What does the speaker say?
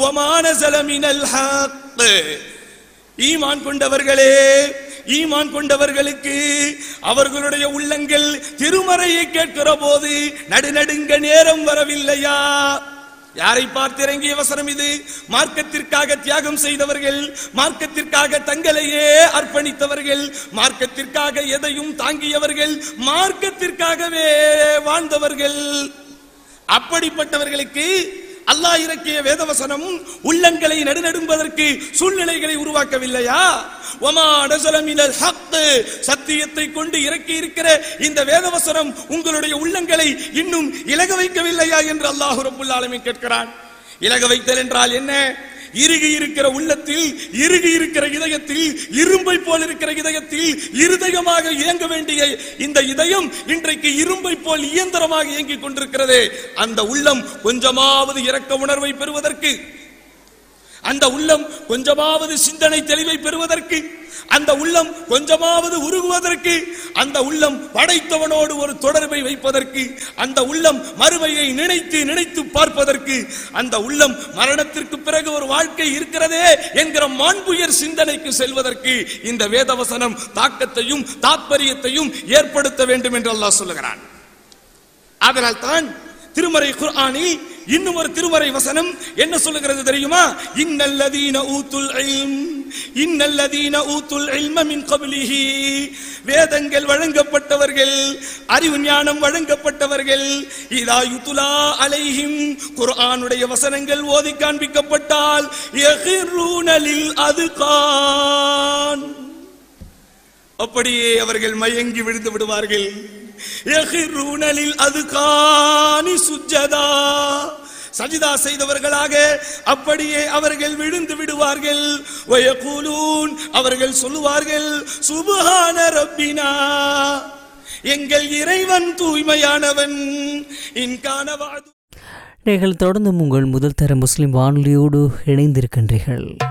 وَمَا نَزَلَ مِنَ الْحَقِّ ஈமான் கொண்டவர்களே ஈமான் கொண்டவர்களுக்கு அவர்களுடைய உள்ளங்கள் திருமறையை கேட்கிற போது நடுநடுங்க நேரம் வரவில்லையா யாரை பார்த்து இறங்கிய வசனம் இது மார்க்கத்திற்காக தியாகம் செய்தவர்கள் மார்க்கத்திற்காக தங்களையே அர்ப்பணித்தவர்கள் மார்க்கத்திற்காக எதையும் தாங்கியவர்கள் மார்க்கத்திற்காகவே வாழ்ந்தவர்கள் அப்படிப்பட்டவர்களுக்கு அல்லாஹ் இறக்கிய வேதவசனம் உள்ளங்களை நடுநடும்பதற்கு சூழ்நிலைகளை உருவாக்கவில்லையா ஒமா நஸலமினல் ஹக் சத்தியத்தை கொண்டு இறக்கி இருக்கிற இந்த வேதவசனம் உங்களுடைய உள்ளங்களை இன்னும் இலக வைக்கவில்லையா என்று அல்லாஹ் ரப்புல் ஆலமீன் கேட்கிறான் இலக வைத்தல் என்றால் என்ன இறுகி இருக்கிற உள்ளத்தில் இறுகி இருக்கிற இதயத்தில் இரும்பை போல் இருக்கிற இதயத்தில் இருதயமாக இயங்க வேண்டிய இந்த இதயம் இன்றைக்கு இரும்பை போல் இயந்திரமாக இயங்கிக் கொண்டிருக்கிறது அந்த உள்ளம் கொஞ்சமாவது இரக்க உணர்வை பெறுவதற்கு அந்த உள்ளம் கொஞ்சமாவது சிந்தனை தெளிவை பெறுவதற்கு அந்த உள்ளம் கொஞ்சமாவது உருகுவதற்கு அந்த உள்ளம் படைத்தவனோடு ஒரு தொடர்பை வைப்பதற்கு அந்த உள்ளம் மறுமையை நினைத்து நினைத்து பார்ப்பதற்கு அந்த உள்ளம் மரணத்திற்கு பிறகு ஒரு வாழ்க்கை இருக்கிறதே என்கிற மாண்புயர் சிந்தனைக்கு செல்வதற்கு இந்த வேதவசனம் தாக்கத்தையும் தாத்பரியத்தையும் ஏற்படுத்த வேண்டும் என்று அல்லாஹ் சொல்லுகிறான் அதனால் தான் திருமறை குர்ஆனில் இன்னும் ஒரு திருமறை வசனம் என்ன சொல்லுகிறது தெரியுமா இன்னல்லதீன ஊத்துல் இல்ம் இன்னல்லதீன ஊத்துல் இல்ம மின் கப்லிஹி வேதங்கள் வழங்கப்பட்டவர்கள் அறிவு ஞானம் வழங்கப்பட்டவர்கள் இதா யுதுலா அலைஹிம் குர்ஆனுடைய வசனங்கள் ஓதி காண்பிக்கப்பட்டால் யஹிரூன லில் அதுகான் அப்படியே அவர்கள் மயங்கி விழுந்து விடுவார்கள் யஹிரூனலில் அதுகானி சுஜதா சஜிதா செய்தவர்களாக அப்படியே அவர்கள் விழுந்து விடுவார்கள் வயகூலூன் அவர்கள் சொல்லுவார்கள் சுபஹான ரப்பினா எங்கள் இறைவன் தூய்மையானவன் இன்கான வாது நீங்கள் தொடர்ந்து உங்கள் முதல் தர முஸ்லிம் வானொலியோடு இணைந்திருக்கின்றீர்கள்